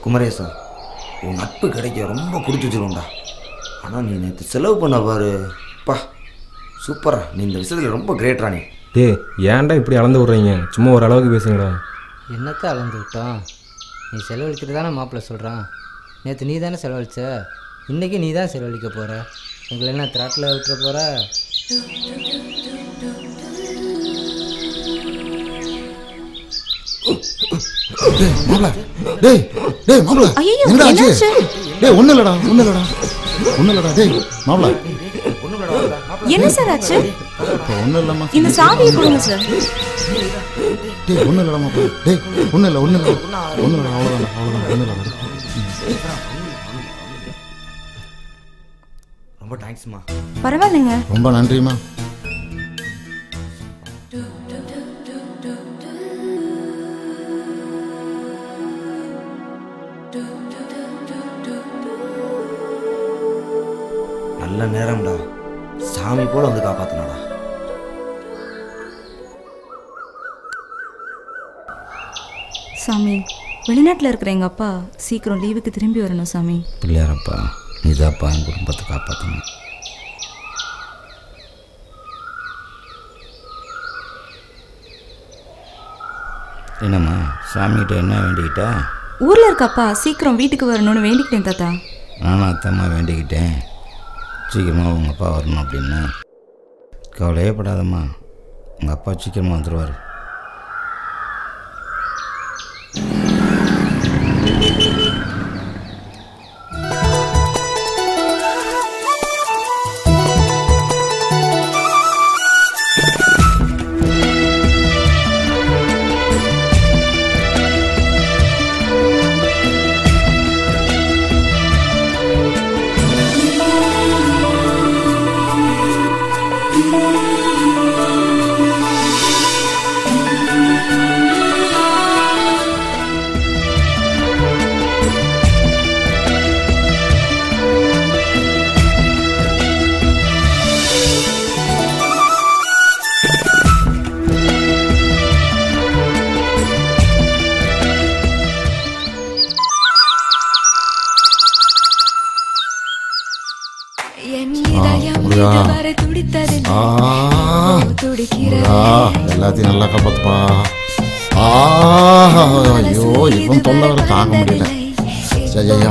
குமரேசா உன் நட்பு கிடைக்க ரொம்ப கொடுத்து வச்சிருவோம்டா ஆனால் நீ நேற்று செலவு பண்ண பாரு பா சூப்பரா நீ இந்த விஷயத்தில் ரொம்ப கிரேட்ரா நீ டேய் ஏன்டா இப்படி அளந்து விட்றீங்க சும்மா ஒரு அளவுக்கு பேசுங்கடா என்னத்தை அளந்து விட்டோம் நீ செலவழிக்கிறது தானே மாப்பிள்ளை சொல்கிறான் நேற்று நீ தானே செலவழிச்ச இன்றைக்கி நீ தான் செலவழிக்க போகிற எங்களை என்ன திராட்டில் விட்டுற போகிற மாப்ள டேய் டேய் மாப்ள ஐயையோ, என்னடா ஆச்சு என்னாச்சு? டேய் ஒண்ணு இல்லடா ஒண்ணு இல்லடா ஒண்ணு இல்லடா டேய் மாப்ள என்ன சார் ஆச்சு இப்போ ஒண்ணு இல்லம்மா இந்த சாவியை கொடுங்க சார் டேய் ஒண்ணு இல்லடா மாப்ள டேய் ஒண்ணு இல்ல ஒண்ணு இல்ல ஒண்ணு இல்லடா அவ்வளவுதான் அவ்வளவுதான் ஒண்ணு இல்லடா ரொம்ப தேங்க்ஸ்மா பரவாயில்லைங்க ரொம்ப நன்றிம்மா நல்ல நேரம்டா சாமி போல வந்து காப்பாத்தினாடா சாமி வெளிநாட்டில் இருக்கிற எங்கள் அப்பா சீக்கிரம் லீவுக்கு திரும்பி வரணும் சாமி பிள்ளையாரப்பா நீதாப்பா என் குடும்பத்தை காப்பாற்றணும் என்னம்மா சாமிகிட்ட என்ன வேண்டிக்கிட்டா ஊரில் இருக்க அப்பா சீக்கிரம் வீட்டுக்கு வரணும்னு வேண்டிக்கிட்டேன் தாத்தா நானும் அத்தம்மா வேண்டிக்கிட்டேன் சீக்கிரமாக உங்கள் அப்பா வரணும் அப்படின்னு கவலையே படாதம்மா உங்கள் அப்பா சீக்கிரமாக வந்துடுவார் முருகா ஆ முருகா எல்லாத்தையும் நல்லா காப்பாத்துப்பா ஆ ஐயோ இவன் தொல்லை வர தாங்க முடியல சரியா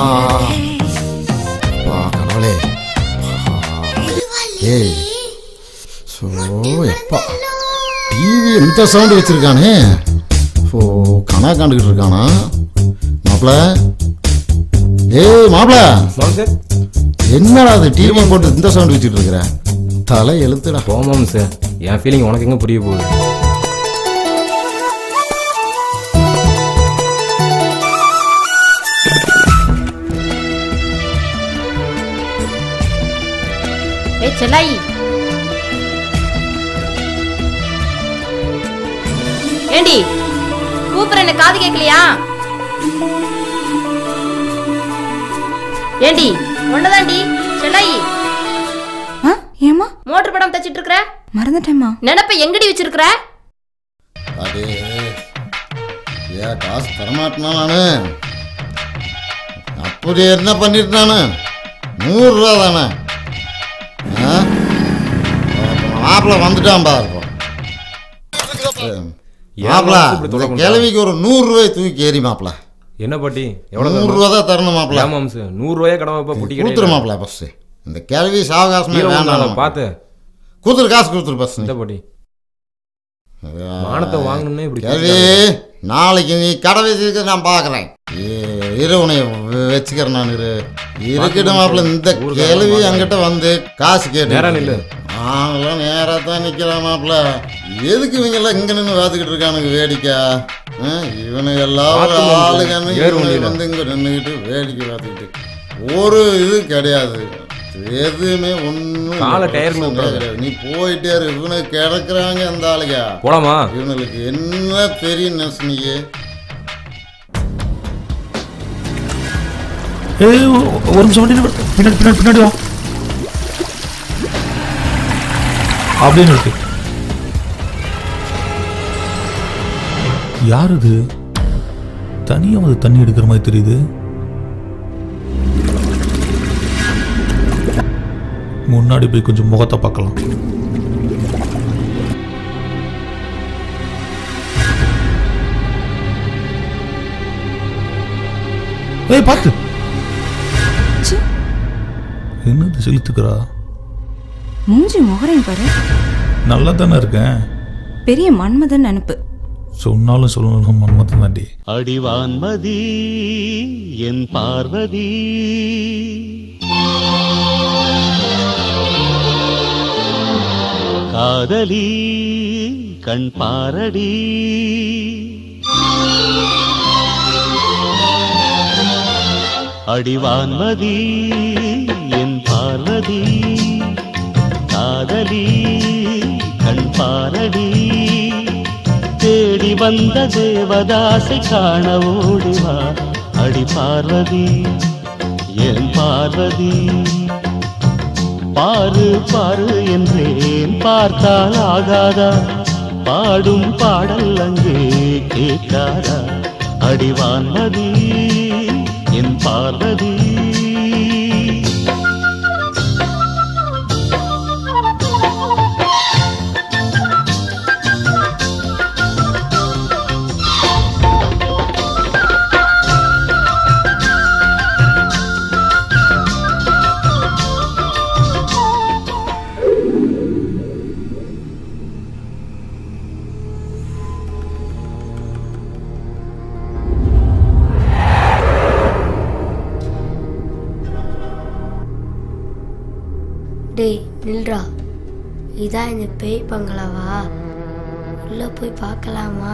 வா கடவுளே ஏய் ஸோ எப்பா டிவி இந்த சவுண்டு வச்சிருக்கானே ஓ கணா காண்டுக்கிட்டு இருக்கானா மாப்பிள ஏய் மாப்பிள சார் என்னடா அது டிவி போட்டு இந்த சவுண்ட் வச்சுட்டு இருக்கிற தலை எழுத்துடா போமாம் சார் என் ஃபீலிங் உனக்கு எங்கே புரிய போகுது ஏய் செல்லாயி ஏண்டி கூப்பிடுற என்ன காது கேட்கலையா ஏண்டி ஒன்னதாண்டி செல்லாயி ஆ ஏம்மா மோட்டர் படம் தச்சிட்டு இருக்கிற மறந்துட்டேம்மா நினப்ப எங்கடி வச்சிருக்கிற அடே ஏன் காசு தரமாட்டேனா நானு அப்படி என்ன பண்ணிட்டு நானு நூறுரூவா தானே ஆ? மாப்பிள்ளை வந்துட்டான் பாருப்போம் மாப்பிள்ள இப்படி இந்த தொடக்கூடாது. கிழவிக்கு ஒரு நூறுரூவாய் தூக்கி ஏறி மாப்பிள்ள என்ன பாட்டி எவ்வளோ நூறுரூவா தான் தரணும் மாப்பிள்ள ஆமாம் சார் நூறுரூவாயே கடமை இப்போ புட்டி கொடுத்துரு மாப்பிள்ள ஃபஸ்ட்டு இந்த கிழவி சாவகாசமே வேண்டாம் பார்த்து கொடுத்துரு காசு கொடுத்துரு ஃபஸ்ட் இந்த பாட்டி மானத்தை வாங்கணும்னே இப்படி கேள்வி நாளைக்கு நீ கடை வச்சிருக்க நான் பார்க்குறேன் இரு உன்னை வச்சுக்கிறேன் நான் இரு இருக்கட்டும் மாப்பிள்ள இந்த ஊருக்கு கேள்வி பார்க்கறேன். என்கிட்ட வந்து காசு கேட்டு நேரா நில்லு. நாங்களாம் நேராக தான் நிற்கிறேன் மாப்பிள்ள எதுக்கு இவங்கெல்லாம் இங்கே நின்று பார்த்துக்கிட்டு இருக்கானுங்க வேடிக்கை ஆ, இவனுங்க எல்லாம் ஒரு பார்த்து மாப்பிள்ளை. ஆளுங்க ஏறு இவனுங்க வண்டியில. வந்து இங்கே நின்றுக்கிட்டு வேடிக்கை பார்த்துக்கிட்டு ஒரு இது கிடையாது எதுவுமே ஒன்றும் காலை டயர்ல விட்டுறாத. கிடையாது நீ போயிட்டே இரு இவனுக்கு கிடக்குறாங்க அந்த ஆளுங்க போலாமா இவனுக்கு என்ன தெரியும் நினைச்சுனியே ஏய் ஒ- ஒரு நிமிஷம் வண்டி நிறுத்து. பின்னாடி பின்னாடி பின்னாடி வா அப்படின்னு இருக்கு யார் இது தனியாக வந்து தண்ணி எடுக்கிற மாதிரி தெரியுது முன்னாடி போய் கொஞ்சம் முகத்தை பார்க்கலாம் ஏய் பார்த்து ச்சே. என்னது செலுத்துக்கிறா மூஞ்சி முகரையும் பாரு நல்லா தானே இருக்கேன் பெரிய மன்மதன் நினப்பு சொன்னாலும் சொல்லணும் மன்மத்தன் தாண்டி அடிவான்மதி என் பார்வதி காதலி கண் பாரடி அடிவான்மதி என் பார்வதி காதலி கண் பாரடி தேடி வந்த தேவதாசை காண ஓடிவா அடி பார்வதி என் பார்வதி பாரு பாரு என்றேன் பார்த்தால் ஆகாதா பாடும் பாடல் அங்கே கேட்காதா அடிவான்மதி என் பார்வதி டேய் நில்றா இதான் இந்த பேய் பங்களாவா உள்ள போய் பார்க்கலாமா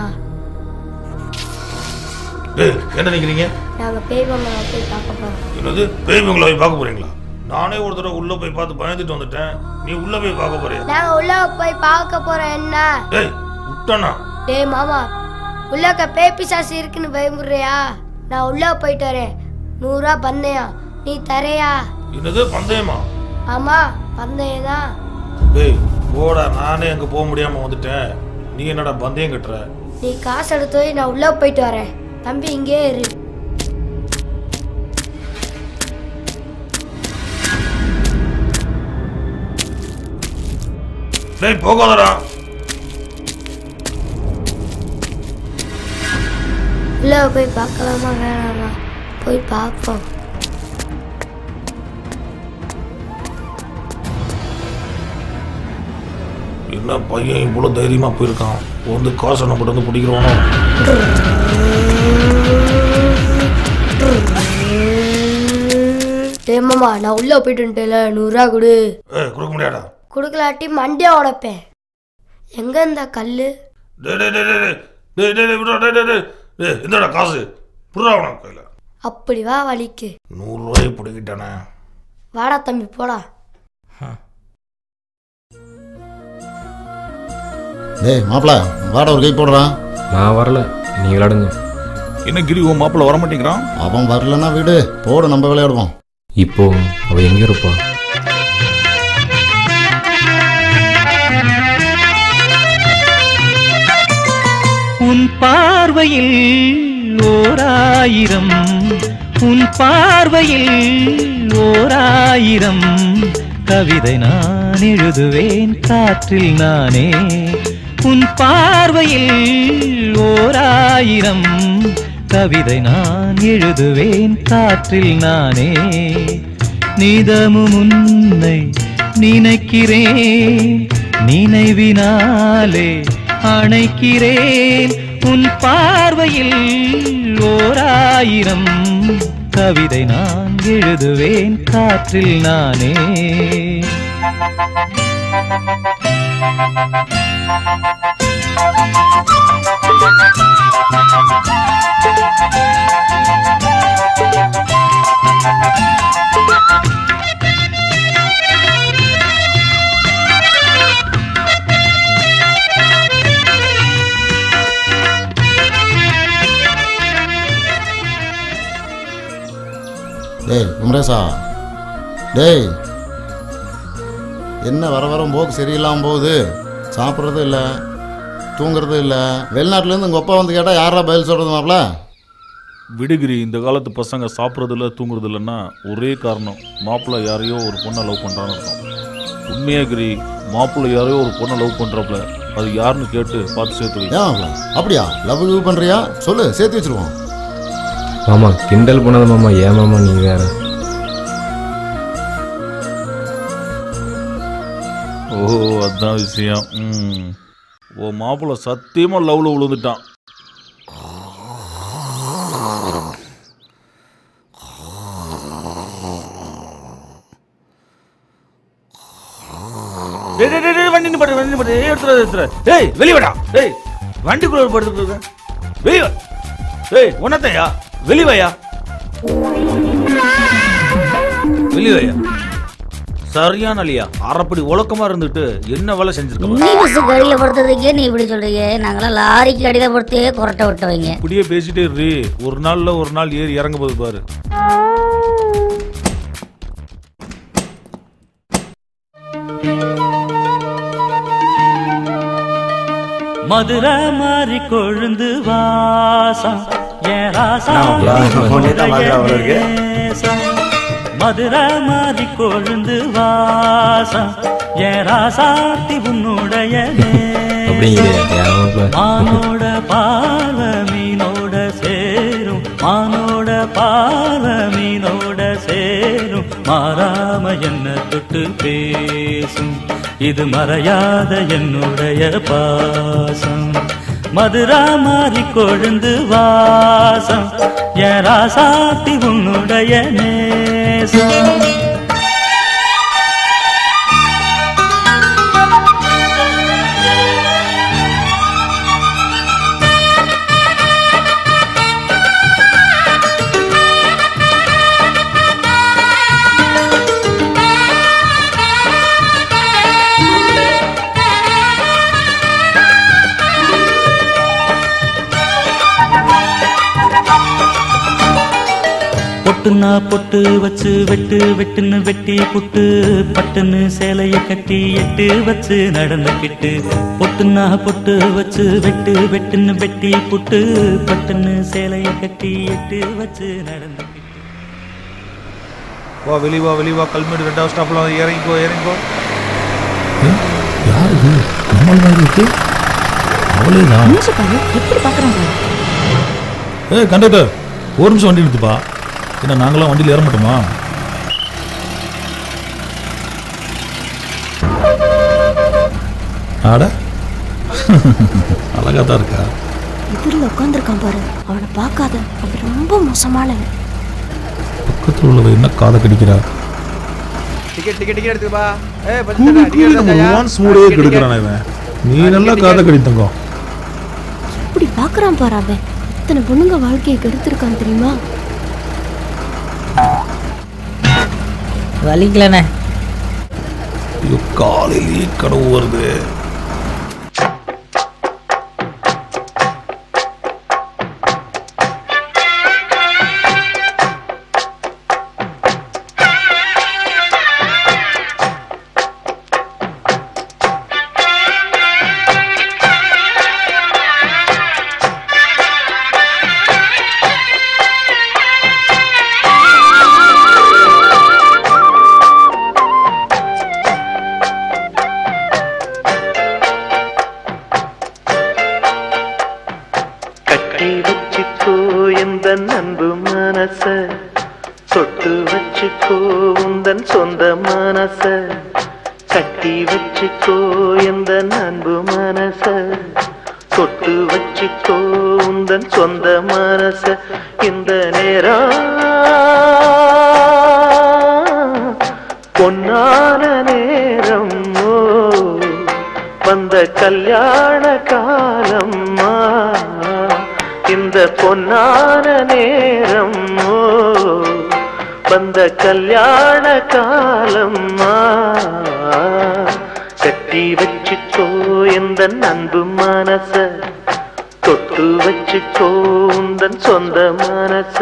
ஏய் என்ன நினைக்கிறீங்க நாங்க பேய் பங்களா போய் பார்க்க போறோம் என்னது பேய் பங்களா போய் பார்க்க போறீங்களா நானே ஒரு தடவை உள்ள போய் பார்த்து பயந்துட்டு வந்துட்டேன் நீ உள்ள போய் பார்க்க போறியா நாங்க உள்ள போய் பார்க்க போறோம் என்ன ஏய் விட்டனா டேய் மாமா உள்ளக்க பேய் பிசாசு இருக்குன்னு பயமுடுறியா நான் உள்ள போயிட்டு வரேன் நூறுரூவா பந்தயா நீ தரையா என்னது பந்தயமா ஆமா பந்தயம் தான் ஏய் போடா நானே அங்க போக முடியாம வந்துட்டேன் நீ என்னடா பந்தயம் கட்டுற நீ காசு எடுத்து போய் நான் உள்ள போயிட்டு வரேன் தம்பி இங்கே இரு டேய் போகாதடா உள்ள போய் பார்க்கலாமா வேணாமா போய் பார்ப்போம் என்ன பையன் இவ்வளோ தைரியமா போயிருக்கான் வந்து காசை நம்மகிட்ட வந்து பிடிக்கிறவனோ டேய் மாமா நான் உள்ள போயிட்டு வந்துட்டேல நூறுரூவா கொடு ஏய் கொடுக்க முடியாடா கொடுக்கலாட்டி மண்டியா உடைப்பேன் எங்க இந்த கல்லு டேய் டேய் டேய் டேய் டேய் டேய் டேய் டேய் விட்றா, டேய் டேய் டேய் டேய் இந்தடா காசு புறா உனக்கு கையில் அப்படி வா வலிக்கு நூறுரூவாயை பிடிக்கிட்டானே வாடா தம்பி போடா டேய் மாப்பிள வாட ஒரு கை போடுறான் நான் வரல நீ விளையாடுங்க என்ன கிரி உன் மாப்பிள்ள வர மாட்டேங்கிறான் அவன் வரலன்னா விடு போடு நம்ம விளையாடுவோம் இப்போ அவ எங்க இருப்பா உன் பார்வையில் ஓராயிரம் உன் பார்வையில் ஓராயிரம் கவிதை நான் எழுதுவேன் காற்றில் நானே உன் பார்வையில் ஓராயிரம் கவிதை நான் எழுதுவேன் காற்றில் நானே நிதமும் உன்னை நினைக்கிறேன் நினைவினாலே அணைக்கிறேன் உன் பார்வையில் ஓராயிரம் கவிதை நான் எழுதுவேன் காற்றில் நானே டேய் குமரேசா டேய் என்ன வர வர போக்கு சரியில்லாமல் போகுது சாப்பிட்றதும் இல்லை தூங்குறதும் இல்லை வெளிநாட்டுலேருந்து உங்கள் அப்பா வந்து கேட்டால் யாரா பதில் சொல்கிறது மாப்ள விடுகிரி இந்த காலத்து பசங்க சாப்பிட்றதில்ல தூங்குறது இல்லைன்னா ஒரே காரணம் மாப்பிள்ளை யாரையோ ஒரு பொண்ணை லவ் பண்ணுறான்னு இருக்கும் உண்மையா கிரி மாப்பிள்ளை யாரையோ ஒரு பொண்ணை லவ் பண்ணுறப்பல அது யாருன்னு கேட்டு பார்த்து சேர்த்து வை ஏன் மாப்ள? அப்படியா லவ் கிவ் பண்றியா சொல்லு சேர்த்து வச்சிருவோம் மாமா கிண்டல் பண்ணாத மாமா ஏன் மாமா நீ வேற ஓ அதான் விஷயம் ம் ஓ மாப்பிள்ளை சத்தியமாக லவ்வில் விழுந்துட்டான் டேய் டேய், டேய் டேய், வண்டி நிப்பாட்டு வண்டி நிப்பாட்டு ஏய் எடுத்துற எடுத்துற டேய் வெளிய வாடா டேய் வண்டிக்குள்ள படுத்துட்டு இருக்க வெளிய வா டேய் உன்னத்தையா வெளிய வாயா வெளிய வாயா சரியான அலியா அரைப்படி உலக்கமா இருந்துட்டு என்ன வேலை செஞ்சிருக்க நீ பஸ் கடியில் படுத்ததுக்கே நீ இப்படி சொல்றீங்க நாங்களாம் லாரிக்கு அடியில் படுத்தே கொரட்டை விட்டவங்க இப்படியே பேசிட்டே இரு ஒரு நாள்ல ஒரு நாள் ஏறி இறங்க போது பாரு மதுரை மாறி கொழுந்து வாசம் ஏன் ராசா நான் உன்னை தான் பார்க்கிறேன் போல இருக்கு. நேசம். மதுரை மாறி கொழுந்து வாசம் ஏன் ராசாத்தி உன்னுடைய அப்படிங்கிறே ஏன் மாப்பிள்ள மானோட பார்வ மீனோட சேரும் மானோட பார்வ மீனோட சேரும் மாறாம என்ன தொட்டு பேசும் இது மறையாத என்னுடைய பாசம் மதுரா மாறி கொழுந்து வாசம் என் ராசாத்தி உன்னுடைய நேசம் பொட்டுன்னா பொட்டு வச்சு வெட்டு வெட்டுன்னு வெட்டி புட்டு பட்டுன்னு சேலைய கட்டி எட்டு வச்சு நடந்துக்கிட்டு பொட்டுன்னா பொட்டு வச்சு வெட்டு வெட்டுன்னு வெட்டி புட்டு பட்டுன்னு சேலைய கட்டி எட்டு வச்சு நடந்துக்கிட்டு வா வெளிய வா வெளிய வா கல்மேடு ரெண்டாவது ஸ்டாப்ல இறங்கிக்கோ இறங்கிக்கோ யார் இது நம்ம மாதிரி இருக்கு அவளே தான் எப்படி பார்க்குறாங்க ஏய் கண்டக்டர் ஒரு நிமிஷம் வண்டி நிறுத்துப்பா ஏன்னா நாங்களாம் வண்டியில் ஏற மாட்டோமா ஆட அழகா தான் இருக்கா எதிரில் உட்காந்துருக்கான் பாரு அவனை பார்க்காத அவன் ரொம்ப மோசமானவன் பக்கத்தில் உள்ளவ என்ன காதை கடிக்கிறா டிக்கெட் டிக்கெட் டிக்கெட் எடுத்துப்பா ஏய் ஒன்ஸ் மூடே கெடுக்கிறான் இவன் நீ நல்லா காதை கடி தங்கம் எப்படி பார்க்குறான் பாரு அவன் இத்தனை பொண்ணுங்க வாழ்க்கையை கெடுத்திருக்கான் தெரியுமா வலிக்கலண்ணே ஐயோ காலையிலேயே கனவு வருது கட்டி வச்சுக்கோ எந்த அன்பு மனச தொட்டு வச்சுக்கோ உந்தன் சொந்த மனச கட்டி வச்சுக்கோ எந்த அன்பு மனச தொட்டு வச்சுக்கோ உந்தன் சொந்த மனச இந்த நேரம் பொன்னான நேரம் ஓ வந்த கல்யாண காலம்மா இந்த பொன்னான நேரம் ஓ வந்த கல்யாண காலம்மா கட்டி வச்சுக்கோ எந்த அன்பு மனச தொட்டு வச்சுக்கோ உந்தன் சொந்த மனச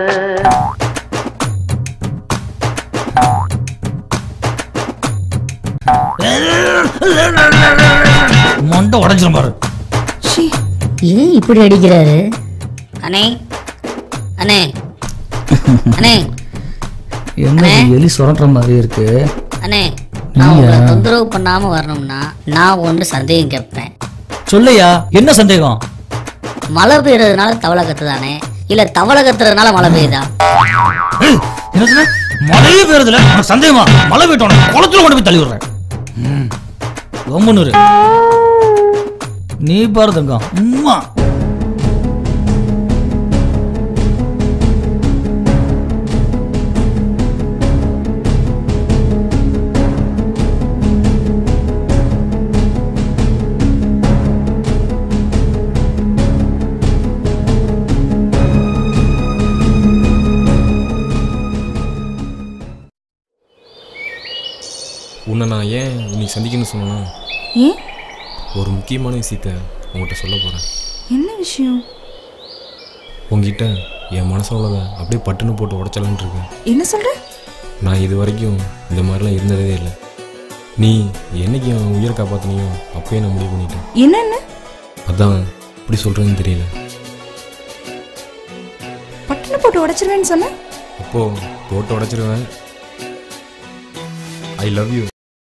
மண்டை உடஞ்சிரும் பாரு ஏன் இப்படி அடிக்கிறாரு அண்ணே அண்ணே அண்ணே என்ன எலி சுரண்டுற மாதிரி இருக்கு அண்ணே நான் உங்களை நீயா? தொந்தரவு பண்ணாம வரணும்னா நான் ஒன்று சந்தேகம் கேட்பேன் சொல்லையா என்ன சந்தேகம் மழை பெய்யறதுனால தவளை கத்துதானே இல்ல தவளை கத்துறதுனால மழை பெய்யுதா என்ன சொன்ன மழையே பெய்யறதுல உனக்கு சந்தேகமா மழை பெய்யட்டும் குளத்துல கொண்டு போய் தள்ளி விடுறேன் ம். கம்முன்னு இரு. நீ பாரு தங்கம் உம்மா உன்னை நான் ஏன் இன்னைக்கு சந்திக்கணும்னு சொன்னேன்னா ஏன் ஒரு முக்கியமான விஷயத்த உங்கள்கிட்ட சொல்ல போகிறேன் என்ன விஷயம் உங்ககிட்ட என் மனசு உள்ளதை அப்படியே பட்டுன்னு போட்டு உடச்சலான் இருக்கேன் என்ன சொல்ற நான் இது வரைக்கும் இந்த மாதிரிலாம் இருந்ததே இல்லை நீ என்னைக்கு என் உயிரை காப்பாற்றினியோ அப்பயே நான் முடிவு பண்ணிட்டேன் என்னன்னு அதான் எப்படி சொல்கிறதுன்னு தெரியல பட்டுன்னு போட்டு உடைச்சிருவேன்னு சொன்ன அப்போது போட்டு உடச்சிருவேன் ஐ லவ் யூ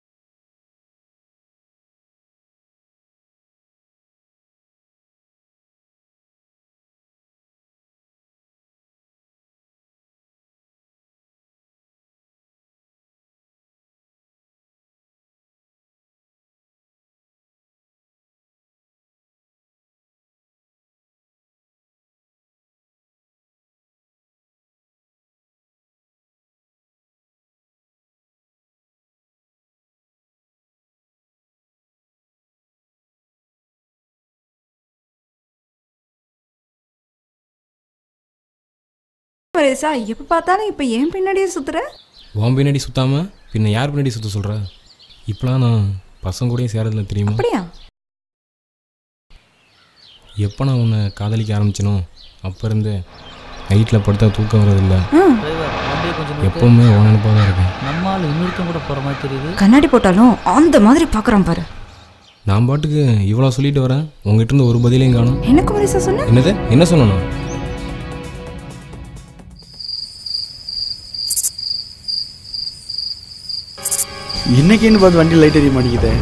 பரேசா எப்ப பார்த்தாலும் இப்ப ஏன் பின்னாடியே சுத்துற உன் பின்னாடி சுத்தாமல் பின்ன யார் பின்னாடி சுத்த சொல்கிற இப்போலாம் நான் பசங்க கூடயும் சேரதில்ல தெரியுமா அப்படியா எப்போ நான் உன்னை காதலிக்க ஆரம்பிச்சனோ அப்போ இருந்தே நைட்டில் படுத்தா தூக்கம் வரதில்ல வண்டியை கொஞ்சம் நிறுத்து. எப்பவுமே உன் நினைப்பாக தான் இருக்கேன் நம்மால் இன்னொருத்தன் கூட போகிற மாதிரி தெரியுது கண்ணாடி போட்டாலும் அந்த மாதிரி பாக்குறான் பாரு நான் பாட்டுக்கு இவ்வளோ சொல்லிட்டு வரேன் உங்ககிட்ட இருந்து ஒரு பதிலையும் காணும் என்ன குமரேசா சொன்ன என்னது என்ன சொல்லணும் இன்னைக்குன்னு பார்த்து வண்டி லைட் எரிய மாட்டேங்குதே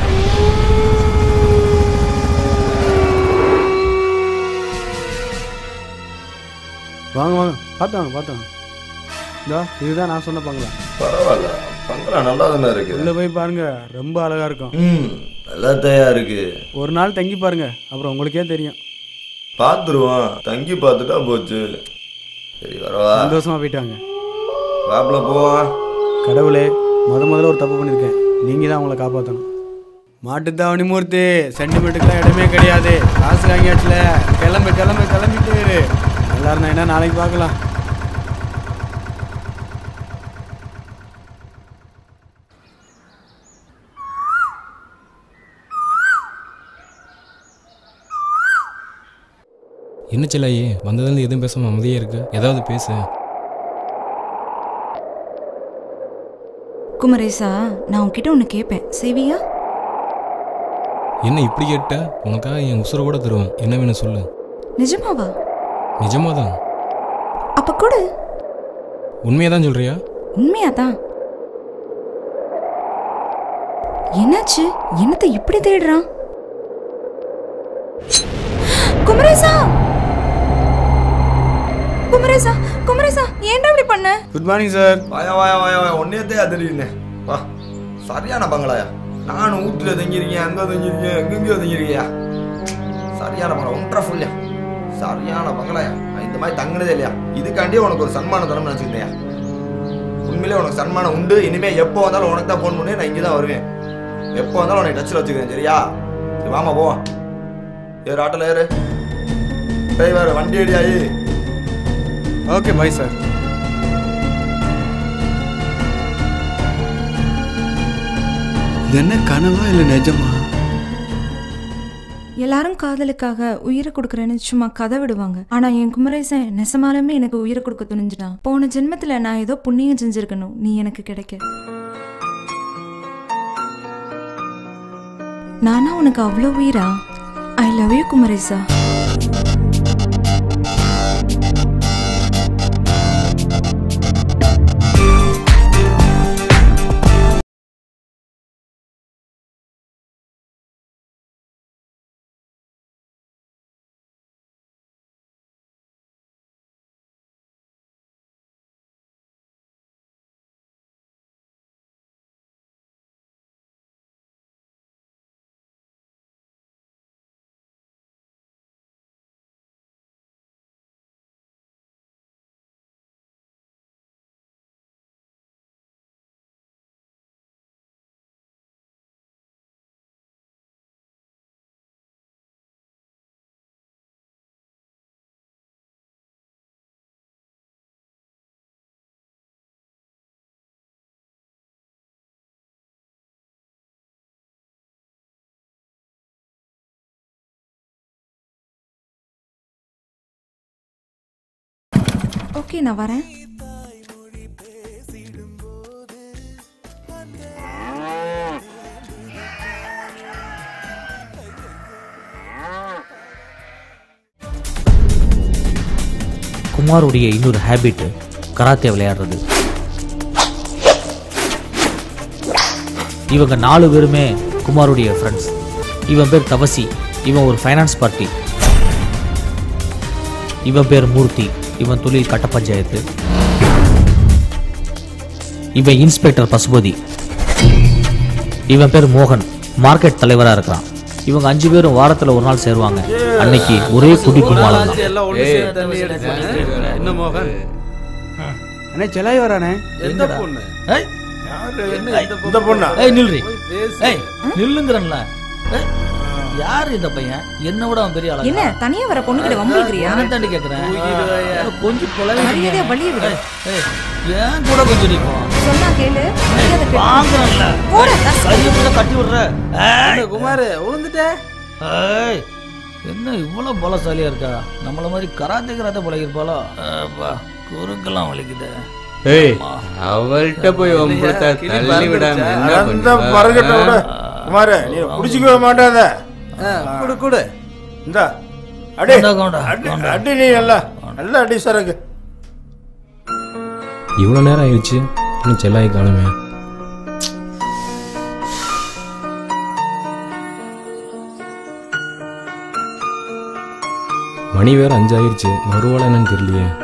வாங்க வாங்க பார்த்தாங்க பார்த்தாங்க இதோ இதுதான் நான் சொன்ன பங்களா பரவாயில்ல பங்களா நல்லா தானே இருக்கு உள்ள போய் பாருங்க ரொம்ப அழகா இருக்கும் ம் நல்லா தயா இருக்கு ஒரு நாள் தங்கி பாருங்க அப்புறம் உங்களுக்கே தெரியும் பார்த்துருவோம் தங்கி பார்த்துட்டா போச்சு சரி வரவா சந்தோஷமா போயிட்டாங்க வாப்பில் போவோம் கடவுளே முத முதல்ல ஒரு தப்பு பண்ணியிருக்கேன் நீங்க தான் அவங்கள காப்பாற்றணும் மாட்டுத்தாவணி மூர்த்தி சென்டிமெண்ட்டுக்குலாம் இடமே கிடையாது காசு வாங்கியாச்சுல கிளம்பு கிளம்பு கிளம்பிட்டு இரு. நல்லா இருந்தா என்ன நாளைக்கு பார்க்கலாம் என்ன செல்லாயி வந்ததுலேருந்து எதுவும் பேசாம அமைதியே இருக்கு ஏதாவது பேசு குமரேசா நான் உன்கிட்ட ஒன்று கேட்பேன் செய்வியா என்ன இப்படி கேட்ட உனக்காக என் உசுரை கூட தருவேன் என்ன வேணும் சொல்லு நிஜமாவா நிஜமாதான் அப்ப கொடு உண்மையாக தான் சொல்றியா உண்மையாதான் என்னாச்சு என்னத்தை இப்படி தேடுறான் குமரேசா குமரேசா குமரேசா ஏன்டா இப்படி பண்ண குட் மார்னிங் சார் வாயா வாயா வாயா வாயா ஒன்னே அதிரிண்ணே வா சரியான பங்களாயா நானும் வீட்டுல தங்கியிருக்கேன் அங்கே தங்கியிருக்கேன் எங்கெங்கேயோ தங்கியிருக்கியா சரியான பங்களா ஒன்றரை ஃபுல்லையா சரியான பங்களாயா நான் இந்த மாதிரி தங்கினதே இல்லையா இதுக்காண்டியே உனக்கு ஒரு சன்மானம் தரணும்னு வச்சுக்கிட்டேயா உண்மையிலே உனக்கு சன்மானம் உண்டு இனிமே எப்போ வந்தாலும் உனக்கு தான் ஃபோன் பண்ணி நான் இங்கே தான் வருவேன் எப்போ வந்தாலும் உனக்கு டச்சில் வச்சுக்கிறேன் சரியா சரி வாமா போவோம் ஏறு ஆட்டோல ஏறு டிரைவர் வண்டி அடியாயி ஓகே பாய் சார் இது என்ன கனவா இல்லை நிஜமா எல்லாரும் காதலுக்காக உயிரை கொடுக்குறேன்னு சும்மா கதை விடுவாங்க ஆனா என் குமரேசன் நெசமாலுமே எனக்கு உயிரை கொடுக்க துணிஞ்சிட்டான் போன ஜென்மத்துல நான் ஏதோ புண்ணியம் செஞ்சிருக்கணும் நீ எனக்கு கிடைக்க நானா உனக்கு அவ்வளோ உயிரா ஐ லவ் யூ குமரேசா ஓகே நான் வரேன் குமாருடைய இன்னொரு ஹேபிட் கராத்தே விளையாடுறது இவங்க நாலு பேருமே குமாருடைய ஃப்ரெண்ட்ஸ் இவன் பேர் தவசி இவன் ஒரு ஃபைனான்ஸ் பார்ட்டி இவன் பேர் மூர்த்தி இவன் தொழில் கட்ட பஞ்சாயத்து இவன் இன்ஸ்பெக்டர் பசுபதி இவன் பேர் மோகன் மார்க்கெட் தலைவரா இருக்கிறான் இவங்க அஞ்சு பேரும் வாரத்துல ஒரு நாள் சேருவாங்க அன்னைக்கு ஒரே குடி கும்மாளம் தான் எல்லாம் ஒண்ணு சேர்ந்து தண்ணி எடுத்து என்ன மோகன் அண்ணே செலாய் வரானே எந்த பொண்ணு ஏய், இந்த பொண்ணா ஏய் நில்றி ஏய் நில்லுங்கிறன்ல ஏய், யார் இந்த பையன் என்ன விட அவன் பெரிய ஆளா என்ன தனியா வர பொண்ணுகிட்ட வம்பிக்கிறியா என்ன தாண்டி கேக்குறேன் கொஞ்சம் கொலை மரியாதையா வழிய விடு ஏன் கூட கொஞ்சம் நிப்போம் சொன்னா கேளு மரியாதை கேளு. வாங்குறேன்ல போடா, தஸ். கையை கூட கட்டி விடுற ஏய், குமார் விழுந்துட்ட ஏய் என்ன இவ்வளவு பலசாலியா இருக்கா நம்மள மாதிரி கராத்தே கராத்தே பழகிருப்பாளோ அப்பா குறுக்கெல்லாம் வலிக்குது ஏய் அவள்கிட்ட போய் ஒம்பளத்தை தள்ளி விடாம என்ன அந்த பண்ணுவ? மரகட்ட விட குமார நீ குடிச்சிக்கவே மாட்டாத குடு குடு இந்த அடி கொண்டா, கொண்டா, அடி கொண்டா. அடி நீ நல்லா நல்லா அடி சரக்கு இவ்வளோ நேரம் ஆயிடுச்சு இன்னும் செல்லாய் காணுமே மணி வேற அஞ்சாயிருச்சு வருவாளா என்னன்னு தெரியலையே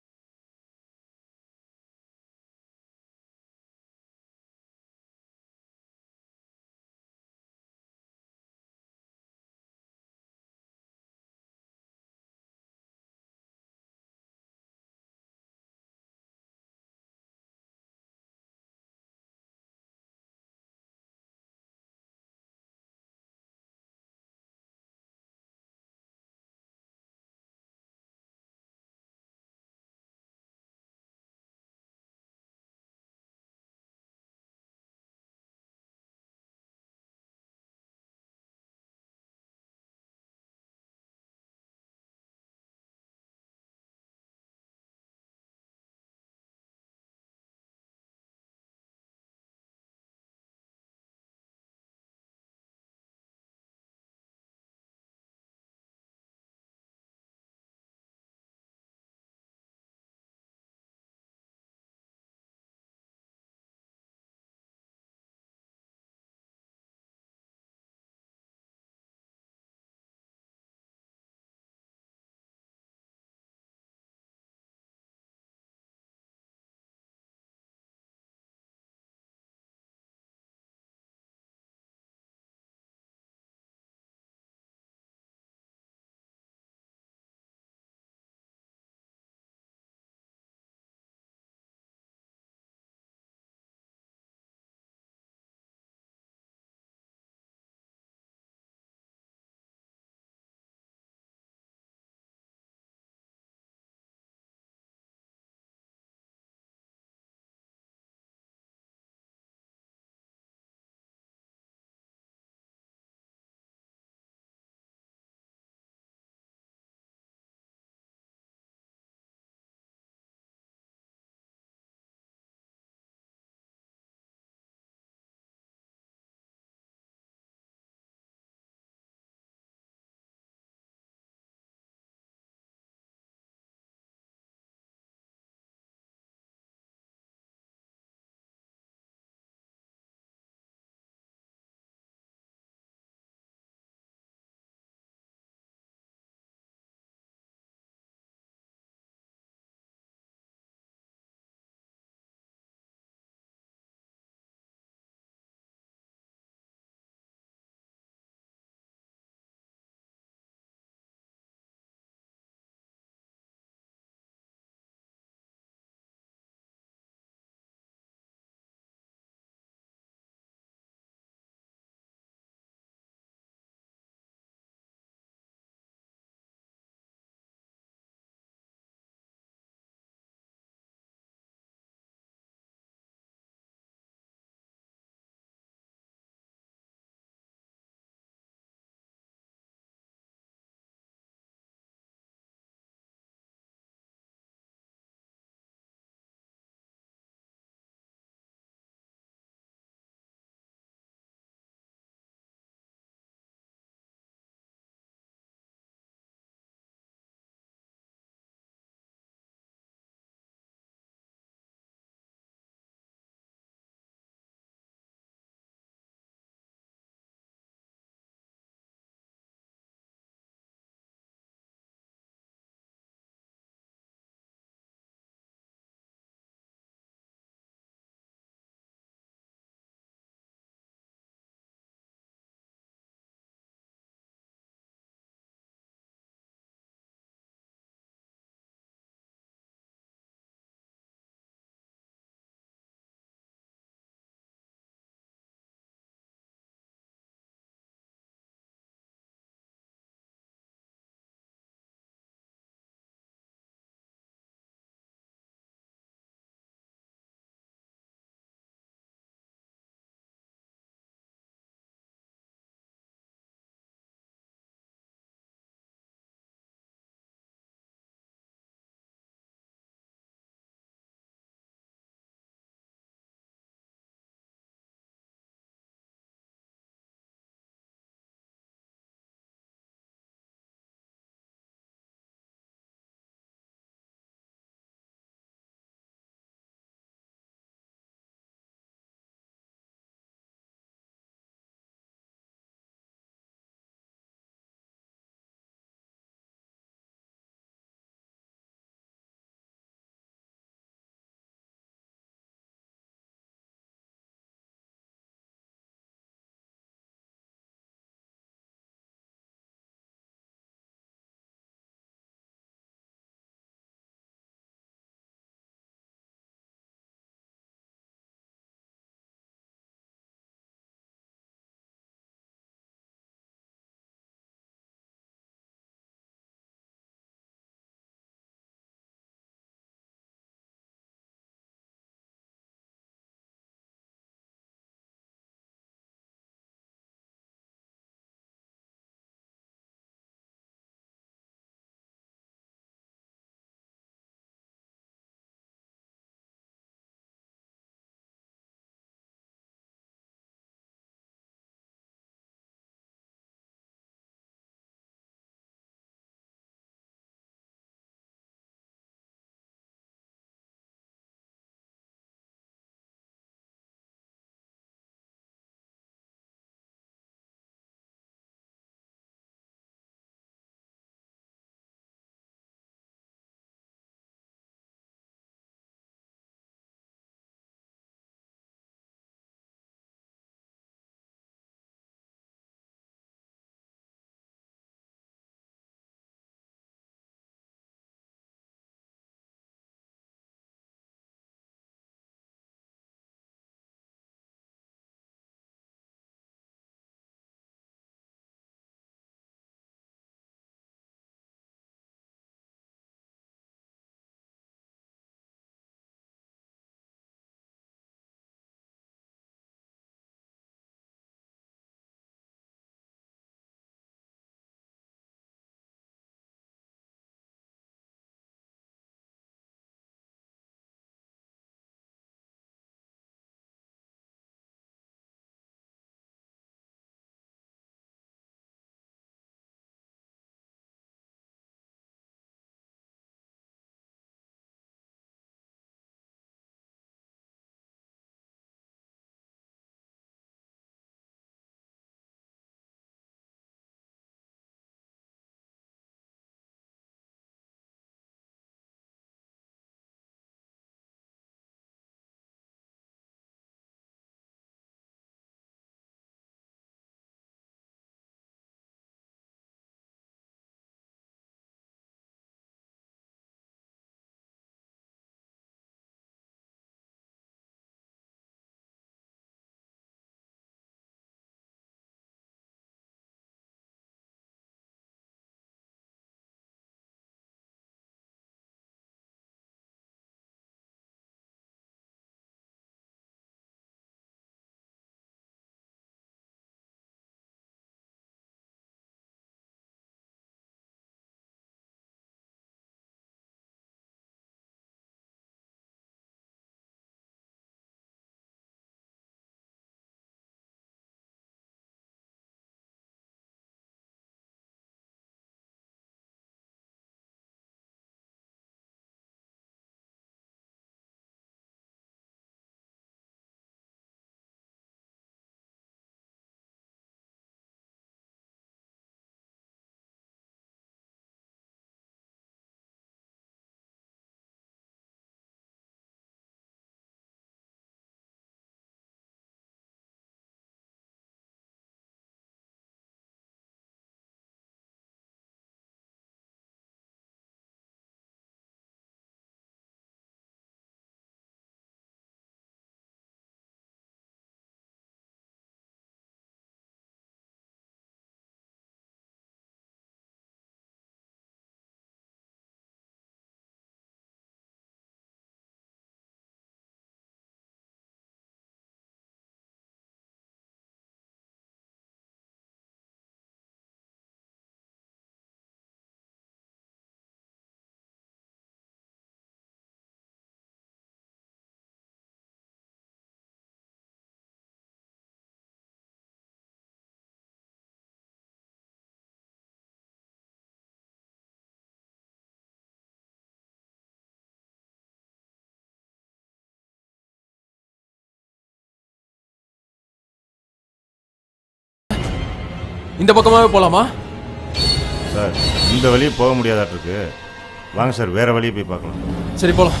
இந்த பக்கமாவே போலாமா சார் இந்த வழியே போக முடியாதாட்டிருக்கு வாங்க சார் வேற வழியை போய் பார்க்கலாம் சரி போலாம்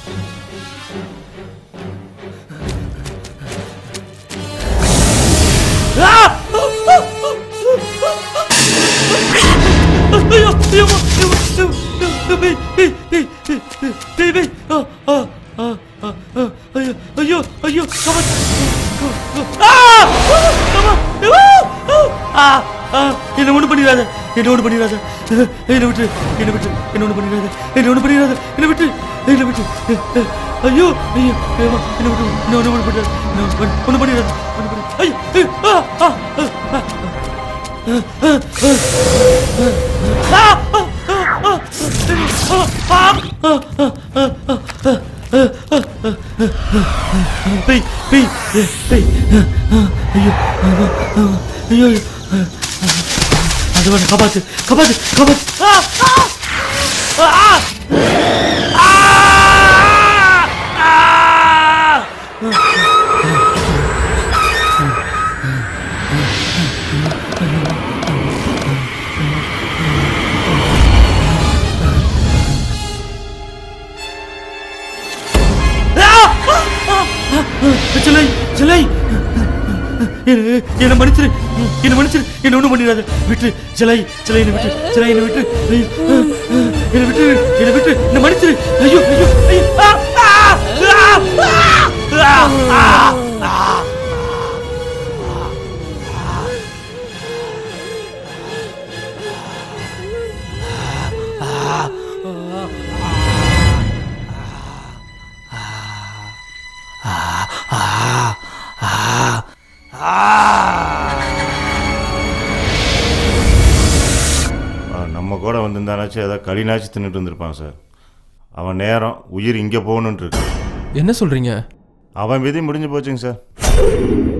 ஐயோ ஐயோ ஐயோ பேய் பேய் பேய் பேய் பேய் ஆ ஆ ஆ ஆ ஆ, ஐயோ ஐயோ ஐயோ கமன் ஆ கமன் ஆ ஆ என்ன ஒண்ணு பண்ணிடாத என்ன ஒண்ணு பண்ணிடாத என்ன விட்டு என்ன விட்டு என்ன ஒண்ணு பண்ணிடாத என்ன ஒண்ணு பண்ணிடாத என்ன விட்டு என்ன விட்டு ஐயோ ஐயோ ஐயோ என்ன விட்டு என்ன ஒண்ணு பண்ணிடாத ஒண்ணு பண்ணிடாத ஒண்ணு பண்ணிடாத ஐயோ ஐயோ, ஆ ஆ ஆ, ஆ பேய் பேய் பேய் ஐயோ ஐயோ அது வந்து காப்பாத்து காப்பாத்து காப்பாத்து ஆ, ஆ, ஆ, ஆ, ஆ. சிலை சிலை என்ன மன்னிச்சிரு என்ன மன்னிச்சிரு என்ன ஒண்ணும் பண்ணிடாத விட்டு சிலை சிலை என்ன விட்டு சிலை என்ன விட்டு ஐயோ, என்ன விட்டு என்ன விட்டு என்ன மன்னிச்சிரு ஐயோ ஐயோ ஐயோ ஆ, ஆ, ஆ, ஆ, ஆ, ஆ. அவன் நம்ம கூட வந்திருந்தானாச்சும் ஏதாவது களினாச்சும் தின்னுட்டு இருந்திருப்பான் சார் அவன் நேரம் உயிர் இங்கே போகணுன்ட்டு இருக்கு என்ன சொல்றீங்க அவன் விதி முடிஞ்சு போச்சுங்க சார்